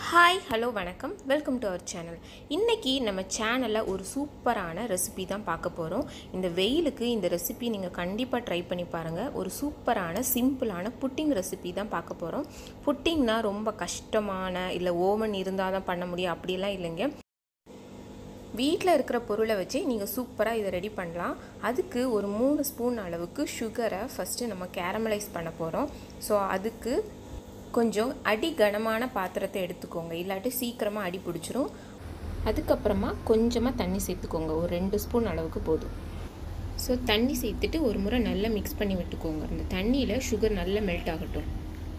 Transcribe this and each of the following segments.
hi hello வணக்கம் welcome to our channel இன்றைக்கி நம்ம சேனலில் ஒரு சூப்பரான ரெசிபி தான் பார்க்க போகிறோம் இந்த வெயிலுக்கு இந்த ரெசிபி நீங்கள் கண்டிப்பாக ட்ரை பண்ணி பாருங்கள் ஒரு சூப்பரான சிம்பிளான புட்டிங் ரெசிபி தான் பார்க்க போகிறோம் புட்டிங்னா ரொம்ப கஷ்டமான இல்லை ஓவன் இருந்தால் தான் பண்ண முடியும் அப்படிலாம் இல்லைங்க வீட்டில் இருக்கிற பொருளை வச்சு நீங்கள் சூப்பராக இதை ரெடி பண்ணலாம் அதுக்கு ஒரு மூணு ஸ்பூன் அளவுக்கு சுகரை ஃபஸ்ட்டு நம்ம கேரமலைஸ் பண்ண போகிறோம் ஸோ அதுக்கு கொஞ்சம் அடி கனமான பாத்திரத்தை எடுத்துக்கோங்க இல்லாட்டி சீக்கிரமாக அடி பிடிச்சிரும் அதுக்கப்புறமா கொஞ்சமாக தண்ணி சேர்த்துக்கோங்க ஒரு ரெண்டு ஸ்பூன் அளவுக்கு போதும் ஸோ தண்ணி சேர்த்துட்டு ஒரு முறை நல்லா மிக்ஸ் பண்ணி விட்டுக்கோங்க அந்த தண்ணியில் சுகர் நல்லா மெல்ட் ஆகட்டும்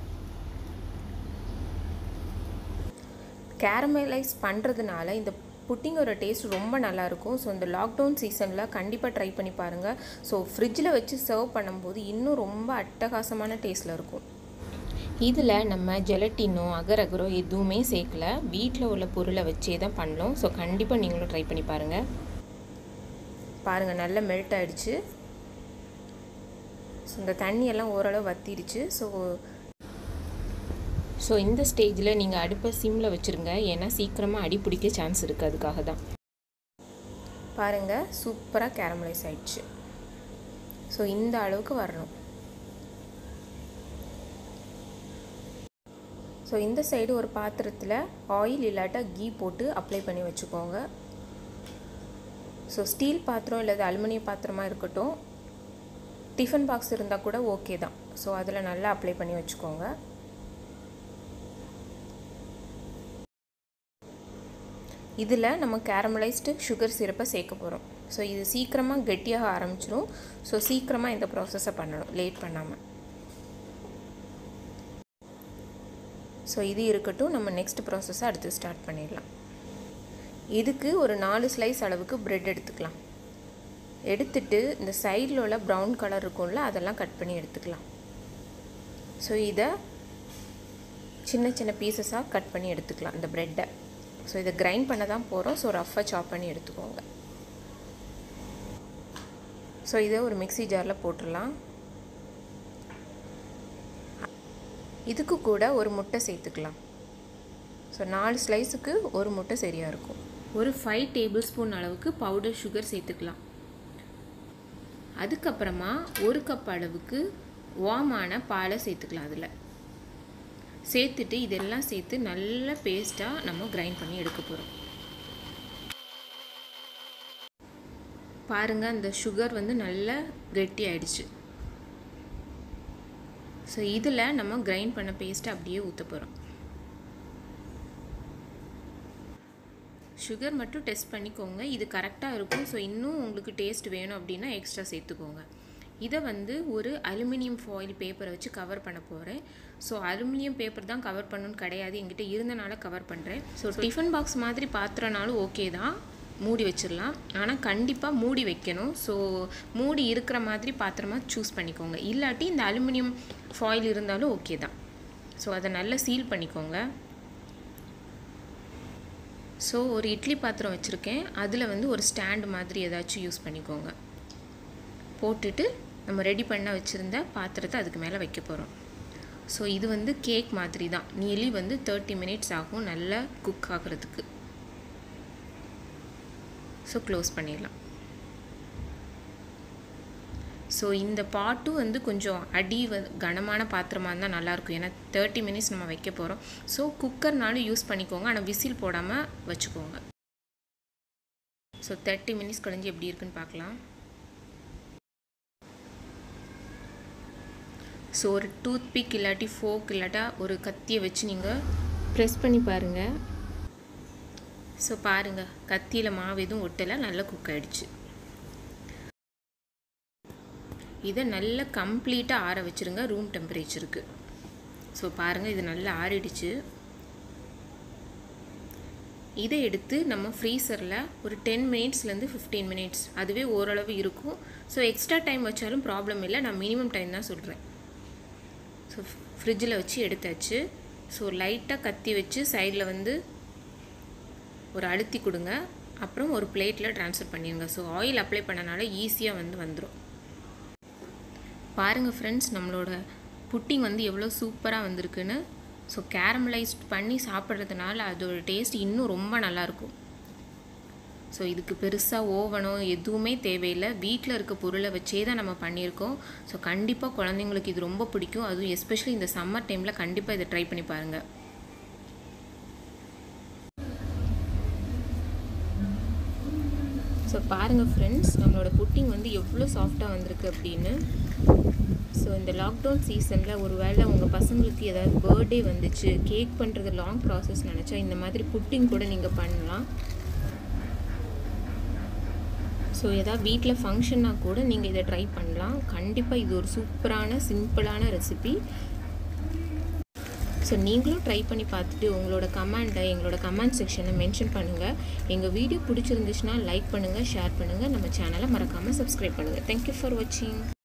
கேரமலைஸ் பண்ணுறதுனால இந்த புட்டிங்கோட டேஸ்ட் ரொம்ப நல்லாயிருக்கும் ஸோ இந்த லாக்டவுன் சீசனில் கண்டிப்பாக ட்ரை பண்ணி பாருங்கள் ஸோ ஃப்ரிட்ஜில் வச்சு சர்வ் பண்ணும்போது இன்னும் ரொம்ப அட்டகாசமான டேஸ்ட்டில் இருக்கும் இதில் நம்ம ஜெலட்டினோ அகர் அகரோ எதுவுமே சேர்க்கல வீட்டில் உள்ள பொருளை வச்சே தான் பண்ணோம் ஸோ கண்டிப்பாக நீங்களும் ட்ரை பண்ணி பாருங்கள் பாருங்கள் நல்லா மெல்ட் ஆகிடுச்சு ஸோ இந்த தண்ணியெல்லாம் ஓரளவு வத்திடுச்சு ஸோ ஸோ இந்த ஸ்டேஜில் நீங்கள் அடுப்பை சிம்மில் வச்சுருங்க ஏன்னா சீக்கிரமாக அடி பிடிக்க சான்ஸ் இருக்குது அதுக்காக தான் பாருங்கள் சூப்பராக கேரமலைஸ் ஆயிடுச்சு ஸோ இந்த அளவுக்கு வரணும் ஸோ இந்த சைடு ஒரு பாத்திரத்தில் ஆயில் இல்லாட்டா கீ போட்டு அப்ளை பண்ணி வச்சுக்கோங்க ஸோ ஸ்டீல் பாத்திரம் இல்லை அலுமினியம் பாத்திரமாக இருக்கட்டும் டிஃபன் பாக்ஸ் இருந்தால் கூட ஓகே தான் ஸோ அதில் நல்லா அப்ளை பண்ணி வச்சுக்கோங்க இதில் நம்ம கேரமலைஸ்டு சுகர் சிரப்பை சேர்க்க போகிறோம் ஸோ இது சீக்கிரமாக கெட்டியாக ஆரம்பிச்சிடும் ஸோ சீக்கிரமாக இந்த ப்ராசஸை பண்ணணும் லேட் பண்ணாமல் ஸோ இது இருக்கட்டும் நம்ம நெக்ஸ்ட் ப்ராசஸை அடுத்து ஸ்டார்ட் பண்ணிடலாம் இதுக்கு ஒரு நாலு ஸ்லைஸ் அளவுக்கு ப்ரெட் எடுத்துக்கலாம் எடுத்துட்டு இந்த சைடில் உள்ள ப்ரௌன் கலர் இருக்கும்ல அதெல்லாம் கட் பண்ணி எடுத்துக்கலாம் ஸோ இதை சின்ன சின்ன பீசஸாக கட் பண்ணி எடுத்துக்கலாம் இந்த ப்ரெட்டை ஸோ இதை கிரைண்ட் பண்ண தான் போகிறோம் ஸோ ரஃப்பாக சாப் பண்ணி எடுத்துக்கோங்க ஸோ இதை ஒரு மிக்சி ஜாரில் போட்டுடலாம் இதுக்கு கூட ஒரு முட்டை சேர்த்துக்கலாம் ஸோ நாலு ஸ்லைஸுக்கு ஒரு முட்டை சரியாக இருக்கும் ஒரு ஃபைவ் டேபிள் ஸ்பூன் அளவுக்கு பவுடர் சுகர் சேர்த்துக்கலாம் அதுக்கப்புறமா ஒரு கப் அளவுக்கு வாமான பாலை சேர்த்துக்கலாம் அதில் சேர்த்துட்டு இதெல்லாம் சேர்த்து நல்ல பேஸ்ட்டாக நம்ம கிரைண்ட் பண்ணி எடுக்க போகிறோம் பாருங்கள் அந்த சுகர் வந்து நல்லா கெட்டி ஆயிடுச்சு ஸோ இதில் நம்ம கிரைண்ட் பண்ண பேஸ்ட்டை அப்படியே ஊற்ற போகிறோம் சுகர் மட்டும் டெஸ்ட் பண்ணிக்கோங்க இது கரெக்டாக இருக்கும் ஸோ இன்னும் உங்களுக்கு டேஸ்ட் வேணும் அப்படின்னா எக்ஸ்ட்ரா சேர்த்துக்கோங்க இதை வந்து ஒரு அலுமினியம் ஃபாயில் பேப்பரை வச்சு கவர் பண்ண போகிறேன் ஸோ அலுமினியம் பேப்பர் தான் கவர் பண்ணணும்னு கிடையாது என்கிட்ட இருந்தனால கவர் பண்ணுறேன் ஸோ டிஃபன் பாக்ஸ் மாதிரி பாத்திரனாலும் ஓகே தான் மூடி வச்சிடலாம் ஆனால் கண்டிப்பாக மூடி வைக்கணும் ஸோ மூடி இருக்கிற மாதிரி பாத்திரமாக சூஸ் பண்ணிக்கோங்க இல்லாட்டி இந்த அலுமினியம் ஃபாயில் இருந்தாலும் ஓகே தான் ஸோ அதை நல்லா சீல் பண்ணிக்கோங்க ஸோ ஒரு இட்லி பாத்திரம் வச்சுருக்கேன் அதில் வந்து ஒரு ஸ்டாண்டு மாதிரி ஏதாச்சும் யூஸ் பண்ணிக்கோங்க போட்டுட்டு நம்ம ரெடி பண்ண வச்சுருந்த பாத்திரத்தை அதுக்கு மேலே வைக்க போகிறோம் ஸோ இது வந்து கேக் மாதிரி தான் நியர்லி வந்து தேர்ட்டி மினிட்ஸ் ஆகும் நல்லா குக் ஆகிறதுக்கு ஸோ க்ளோஸ் பண்ணிடலாம் ஸோ இந்த பாட்டும் வந்து கொஞ்சம் அடி வ கனமான பாத்திரமாக இருந்தால் நல்லாயிருக்கும் ஏன்னா தேர்ட்டி மினிட்ஸ் நம்ம வைக்க போகிறோம் ஸோ குக்கர்னாலும் யூஸ் பண்ணிக்கோங்க ஆனால் விசில் போடாமல் வச்சுக்கோங்க ஸோ தேர்ட்டி மினிட்ஸ் கழிஞ்சு எப்படி இருக்குன்னு பார்க்கலாம் ஸோ ஒரு டூத் பிக் இல்லாட்டி ஃபோக் இல்லாட்டா ஒரு கத்தியை வச்சு நீங்கள் ப்ரெஸ் பண்ணி பாருங்கள் ஸோ பாருங்கள் கத்தியில் மாவு எதுவும் ஒட்டலை நல்லா குக் ஆகிடுச்சு இதை நல்லா கம்ப்ளீட்டாக ஆற வச்சுருங்க ரூம் டெம்பரேச்சருக்கு ஸோ பாருங்கள் இது நல்லா ஆறிடுச்சு இதை எடுத்து நம்ம ஃப்ரீசரில் ஒரு டென் மினிட்ஸ்லேருந்து ஃபிஃப்டீன் மினிட்ஸ் அதுவே ஓரளவு இருக்கும் ஸோ எக்ஸ்ட்ரா டைம் வச்சாலும் ப்ராப்ளம் இல்லை நான் மினிமம் டைம் தான் சொல்கிறேன் ஸோ ஃப்ரிட்ஜில் வச்சு எடுத்தாச்சு ஸோ லைட்டாக கத்தி வச்சு சைடில் வந்து ஒரு அழுத்தி கொடுங்க அப்புறம் ஒரு பிளேட்டில் ட்ரான்ஸ்ஃபர் பண்ணிடுங்க ஸோ ஆயில் அப்ளை பண்ணனால ஈஸியாக வந்து வந்துடும் பாருங்கள் ஃப்ரெண்ட்ஸ் நம்மளோட புட்டிங் வந்து எவ்வளோ சூப்பராக வந்திருக்குன்னு ஸோ கேரமலைஸ்ட் பண்ணி சாப்பிட்றதுனால அதோட டேஸ்ட் இன்னும் ரொம்ப நல்லாயிருக்கும் ஸோ இதுக்கு பெருசாக ஓவனோ எதுவுமே தேவையில்லை வீட்டில் இருக்க பொருளை வச்சே தான் நம்ம பண்ணியிருக்கோம் ஸோ கண்டிப்பாக குழந்தைங்களுக்கு இது ரொம்ப பிடிக்கும் அதுவும் எஸ்பெஷலி இந்த சம்மர் டைமில் கண்டிப்பாக இதை ட்ரை பண்ணி பாருங்கள் ஸோ பாருங்கள் ஃப்ரெண்ட்ஸ் நம்மளோட புட்டிங் வந்து எவ்வளோ சாஃப்டாக வந்திருக்கு அப்படின்னு ஸோ இந்த லாக்டவுன் சீசனில் ஒரு வேளை உங்கள் பசங்களுக்கு ஏதாவது பர்த்டே வந்துச்சு கேக் பண்ணுறது லாங் ப்ராசஸ் நினச்சா இந்த மாதிரி புட்டிங் கூட நீங்கள் பண்ணலாம் ஸோ எதாவது வீட்டில் ஃபங்க்ஷன்னா கூட நீங்கள் இதை ட்ரை பண்ணலாம் கண்டிப்பாக இது ஒரு சூப்பரான சிம்பிளான ரெசிபி ஸோ நீங்களும் ட்ரை பண்ணி பார்த்துட்டு உங்களோட கமெண்ட்டை எங்களோட கமெண்ட் செக்ஷனில் மென்ஷன் பண்ணுங்கள் எங்கள் வீடியோ பிடிச்சிருந்துச்சுன்னா லைக் பண்ணுங்கள் ஷேர் பண்ணுங்கள் நம்ம சேனலை மறக்காமல் சப்ஸ்கிரைப் பண்ணுங்கள் தேங்க்யூ ஃபார் வாட்சிங்